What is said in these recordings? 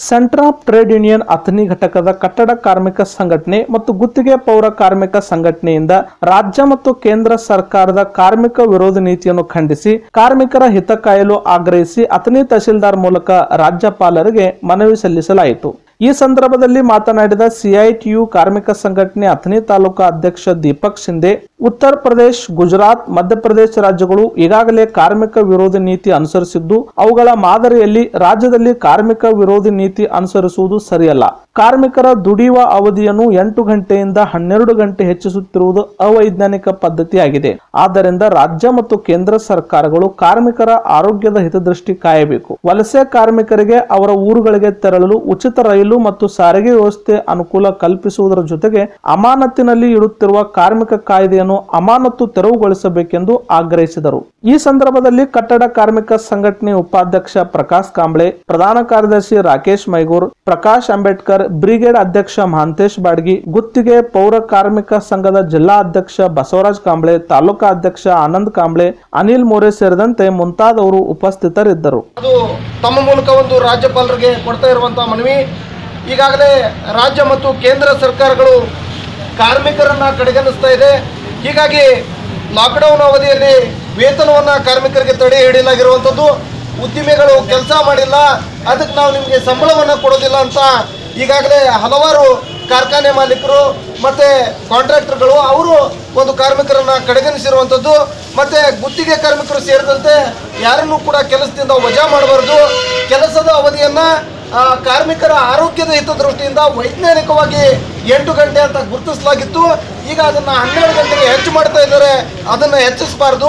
ಸೆಂಟ್ರಾಪ್ trade union Athani ಘಟಕದ ಕಟ್ಟಡ ಕಾರ್ಮಿಕ ಸಂಘಟನೆ ಮತ್ತು ಗುತ್ತಿಗೆ ಪೌರ ಕಾರ್ಮಿಕ ಸಂಘಟನೆಯಿಂದ ರಾಜ್ಯ ಮತ್ತು ಕೇಂದ್ರ ಸರ್ಕಾರದ ಕಾರ್ಮಿಕ ವಿರೋಧಿ ನೀತಿಯನ್ನು ಖಂಡಿಸಿ ಕಾರ್ಮಿಕರ ಹಿತ ಕಾಯಲು ಆಗ್ರಹಿಸಿ ಅಥಣಿ ತಹಶೀಲ್ದಾರ್ ಮೂಲಕ ರಾಜ್ಯಪಾಲರಿಗೆ ಮನವಿ ಸಲ್ಲಿಸಲಾಯಿತು ಈ ಸಂದರ್ಭದಲ್ಲಿ ಮಾತನಾಡಿದ ಸಿಐಟಿಯು ಕಾರ್ಮಿಕ ಸಂಘಟನೆ ಅಥಣಿ ತಾಲೂಕಾ ಅಧ್ಯಕ್ಷ ದೀಪಕ್ ಶಿಂದೆ ಉತ್ತರ ಪ್ರದೇಶ್ ಗುಜರಾತ್ ಮಧ್ಯಪ್ರದೇಶ ರಾಜ್ಯಗಳು ಈಗಾಗಲೇ ಕಾರ್ಮಿಕ ವಿರೋಧಿ ನೀತಿ ಅನುಸರಿಸಿದ್ದು ಅವುಗಳ ಮಾದರಿಯಲ್ಲಿ ರಾಜ್ಯದಲ್ಲಿ ಕಾರ್ಮಿಕ ವಿರೋಧಿ ನೀತಿ ಅನುಸರಿಸುವುದು ಸರಿಯಲ್ಲ ಕಾರ್ಮಿಕರ ದುಡಿಯುವ ಅವಧಿಯನ್ನು ಎಂಟು ಗಂಟೆಯಿಂದ ಹನ್ನೆರಡು ಗಂಟೆ ಹೆಚ್ಚಿಸುತ್ತಿರುವುದು ಅವೈಜ್ಞಾನಿಕ ಪದ್ಧತಿಯಾಗಿದೆ ಆದ್ದರಿಂದ ರಾಜ್ಯ ಮತ್ತು ಕೇಂದ್ರ ಸರ್ಕಾರಗಳು ಕಾರ್ಮಿಕರ ಆರೋಗ್ಯದ ಹಿತದೃಷ್ಟಿ ಕಾಯಬೇಕು ವಲಸೆ ಕಾರ್ಮಿಕರಿಗೆ ಅವರ ಊರುಗಳಿಗೆ ತೆರಳಲು ಉಚಿತ ರೈಲು ಮತ್ತು ಸಾರಿಗೆ ವ್ಯವಸ್ಥೆ ಅನುಕೂಲ ಕಲ್ಪಿಸುವುದರ ಜೊತೆಗೆ ಅಮಾನತಿನಲ್ಲಿ ಇಡುತ್ತಿರುವ ಕಾರ್ಮಿಕ ಕಾಯ್ದೆಯನ್ನು ಅಮಾನತು ತೆರವುಗೊಳಿಸಬೇಕೆಂದು ಆಗ್ರಹಿಸಿದರು ಈ ಸಂದರ್ಭದಲ್ಲಿ ಕಟ್ಟಡ ಕಾರ್ಮಿಕ ಸಂಘಟನೆ ಉಪಾಧ್ಯಕ್ಷ ಪ್ರಕಾಶ್ ಕಾಂಬ್ಳೆ ಪ್ರಧಾನ ಕಾರ್ಯದರ್ಶಿ ರಾಕೇಶ್ ಮೈಗೂರ್ ಪ್ರಕಾಶ್ ಅಂಬೇಡ್ಕರ್ ಬ್ರಿಗೇಡ್ ಅಧ್ಯಕ್ಷ ಮಹಾಂತೇಶ್ ಬಾಡ್ಗಿ ಗುತ್ತಿಗೆ ಪೌರ ಕಾರ್ಮಿಕ ಸಂಘದ ಜಿಲ್ಲಾ ಅಧ್ಯಕ್ಷ ಬಸವರಾಜ್ ಕಾಂಬ್ಳೆ ತಾಲೂಕಾ ಅಧ್ಯಕ್ಷ ಆನಂದ್ ಕಾಂಬ್ಳೆ ಅನಿಲ್ ಮೋರೆ ಸೇರಿದಂತೆ ಮುಂತಾದವರು ಉಪಸ್ಥಿತರಿದ್ದರು ಅದು ತಮ್ಮ ಮೂಲಕ ಒಂದು ರಾಜ್ಯಪಾಲರಿಗೆ ಕೊಡ್ತಾ ಇರುವಂಥ ಮನವಿ ಈಗಾಗಲೇ ರಾಜ್ಯ ಮತ್ತು ಕೇಂದ್ರ ಸರ್ಕಾರಗಳು ಕಾರ್ಮಿಕರನ್ನ ಕಡೆಗಣಿಸ್ತಾ ಇದೆ ಹೀಗಾಗಿ ಲಾಕ್ಡೌನ್ ಅವಧಿಯಲ್ಲಿ ವೇತನವನ್ನು ಕಾರ್ಮಿಕರಿಗೆ ತಡೆ ಹಿಡಿಯಲಾಗಿರುವಂಥದ್ದು ಉದ್ದಿಮೆಗಳು ಕೆಲಸ ಮಾಡಿಲ್ಲ ಅದಕ್ಕೆ ನಾವು ನಿಮಗೆ ಸಂಬಳವನ್ನು ಕೊಡೋದಿಲ್ಲ ಅಂತ ಈಗಾಗಲೇ ಹಲವಾರು ಕಾರ್ಖಾನೆ ಮಾಲೀಕರು ಮತ್ತು ಕಾಂಟ್ರಾಕ್ಟರ್ಗಳು ಅವರು ಒಂದು ಕಾರ್ಮಿಕರನ್ನ ಕಡೆಗಣಿಸಿರುವಂಥದ್ದು ಮತ್ತು ಗುತ್ತಿಗೆ ಕಾರ್ಮಿಕರು ಸೇರಿದಂತೆ ಯಾರನ್ನೂ ಕೂಡ ಕೆಲಸದಿಂದ ವಜಾ ಮಾಡಬಾರ್ದು ಕೆಲಸದ ಅವಧಿಯನ್ನು ಆ, ಕಾರ್ಮಿಕರ ಆರೋಗ್ಯದ ಹಿತದೃಷ್ಟಿಯಿಂದ ವೈಜ್ಞಾನಿಕವಾಗಿ ಎಂಟು ಗಂಟೆ ಅಂತ ಗುರುತಿಸಲಾಗಿತ್ತು ಈಗ ಅದನ್ನು ಹನ್ನೆರಡು ಗಂಟೆಗೆ ಹೆಚ್ಚು ಮಾಡ್ತಾ ಇದ್ದಾರೆ ಅದನ್ನು ಹೆಚ್ಚಿಸಬಾರ್ದು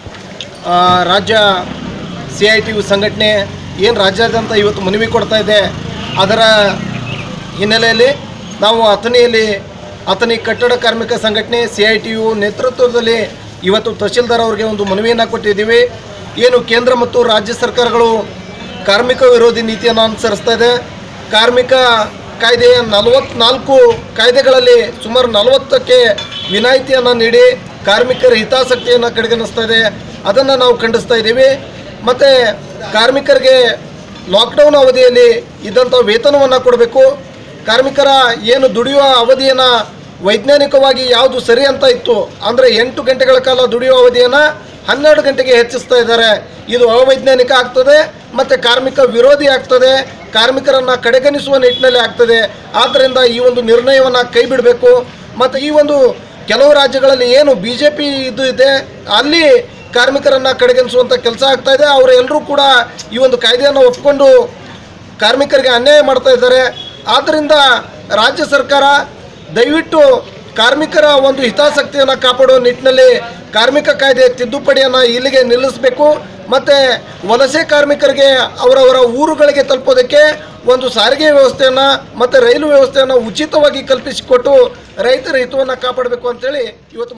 ರಾಜ್ಯ ಸಿ ಐ ಟಿ ಯು ಸಂಘಟನೆ ಏನು ರಾಜ್ಯಾದ್ಯಂತ ಇವತ್ತು ಮನವಿ ಕೊಡ್ತಾ ಇದೆ ಅದರ ಹಿನ್ನೆಲೆಯಲ್ಲಿ ನಾವು ಅಥಣಿಯಲ್ಲಿ ಅಥಣಿ ಕಟ್ಟಡ ಕಾರ್ಮಿಕ ಸಂಘಟನೆ ಸಿ ಐ ಟಿ ಯು ನೇತೃತ್ವದಲ್ಲಿ ಇವತ್ತು ತಹಶೀಲ್ದಾರ್ ಅವರಿಗೆ ಒಂದು ಮನವಿಯನ್ನು ಕೊಟ್ಟಿದ್ದೀವಿ ಏನು ಕೇಂದ್ರ ಮತ್ತು ರಾಜ್ಯ ಸರ್ಕಾರಗಳು ಕಾರ್ಮಿಕ ವಿರೋಧಿ ನೀತಿಯನ್ನು ಅನುಸರಿಸ್ತಾ ಇದೆ ಕಾರ್ಮಿಕ ಕಾಯ್ದೆಯ ನಲವತ್ನಾಲ್ಕು ಕಾಯ್ದೆಗಳಲ್ಲಿ ಸುಮಾರು ನಲವತ್ತಕ್ಕೆ ವಿನಾಯಿತಿಯನ್ನು ನೀಡಿ ಕಾರ್ಮಿಕರ ಹಿತಾಸಕ್ತಿಯನ್ನು ಕಡೆಗಣಿಸ್ತಾ ಇದೆ ಅದನ್ನು ನಾವು ಖಂಡಿಸ್ತಾ ಇದ್ದೀವಿ ಮತ್ತು ಕಾರ್ಮಿಕರಿಗೆ ಲಾಕ್ಡೌನ್ ಅವಧಿಯಲ್ಲಿ ಇದ್ದಂಥ ವೇತನವನ್ನು ಕೊಡಬೇಕು ಕಾರ್ಮಿಕರ ಏನು ದುಡಿಯುವ ಅವಧಿಯನ್ನು ವೈಜ್ಞಾನಿಕವಾಗಿ ಯಾವುದು ಸರಿ ಅಂತ ಇತ್ತು ಅಂದರೆ ಎಂಟು ಗಂಟೆಗಳ ಕಾಲ ದುಡಿಯುವ ಅವಧಿಯನ್ನು ಹನ್ನೆರಡು ಗಂಟೆಗೆ ಹೆಚ್ಚಿಸ್ತಾ ಇದ್ದಾರೆ ಇದು ಅವೈಜ್ಞಾನಿಕ ಆಗ್ತದೆ ಮತ್ತು ಕಾರ್ಮಿಕ ವಿರೋಧಿ ಆಗ್ತದೆ ಕಾರ್ಮಿಕರನ್ನು ಕಡೆಗಣಿಸುವ ನಿಟ್ಟಿನಲ್ಲಿ ಆಗ್ತದೆ ಆದ್ದರಿಂದ ಈ ಒಂದು ನಿರ್ಣಯವನ್ನು ಕೈ ಬಿಡಬೇಕು ಮತ್ತು ಈ ಒಂದು ಕೆಲವು ರಾಜ್ಯಗಳಲ್ಲಿ ಏನು ಬಿ ಜೆ ಪಿ ಇದು ಇದೆ ಅಲ್ಲಿ ಕಾರ್ಮಿಕರನ್ನು ಕಡೆಗಣಿಸುವಂಥ ಕೆಲಸ ಆಗ್ತಾ ಇದೆ ಅವರೆಲ್ಲರೂ ಕೂಡ ಈ ಒಂದು ಕಾಯ್ದೆಯನ್ನು ಒಪ್ಪಿಕೊಂಡು ಕಾರ್ಮಿಕರಿಗೆ ಅನ್ಯಾಯ ಮಾಡ್ತಾ ಇದ್ದಾರೆ ಆದ್ದರಿಂದ ರಾಜ್ಯ ಸರ್ಕಾರ ದಯವಿಟ್ಟು ಕಾರ್ಮಿಕರ ಒಂದು ಹಿತಾಸಕ್ತಿಯನ್ನು ಕಾಪಾಡುವ ನಿಟ್ಟಿನಲ್ಲಿ ಕಾರ್ಮಿಕ ಕಾಯ್ದೆ ತಿದ್ದುಪಡಿಯನ್ನು ಇಲ್ಲಿಗೆ ನಿಲ್ಲಿಸಬೇಕು ಮತ್ತು ವಲಸೆ ಕಾರ್ಮಿಕರಿಗೆ ಅವರವರ ಊರುಗಳಿಗೆ ತಲುಪೋದಕ್ಕೆ ಒಂದು ಸಾರಿಗೆ ವ್ಯವಸ್ಥೆಯನ್ನು ಮತ್ತು ರೈಲು ವ್ಯವಸ್ಥೆಯನ್ನು ಉಚಿತವಾಗಿ ಕಲ್ಪಿಸಿಕೊಟ್ಟು ರೈತರ ಹಿತವನ್ನು ಕಾಪಾಡಬೇಕು ಅಂತೇಳಿ ಇವತ್ತು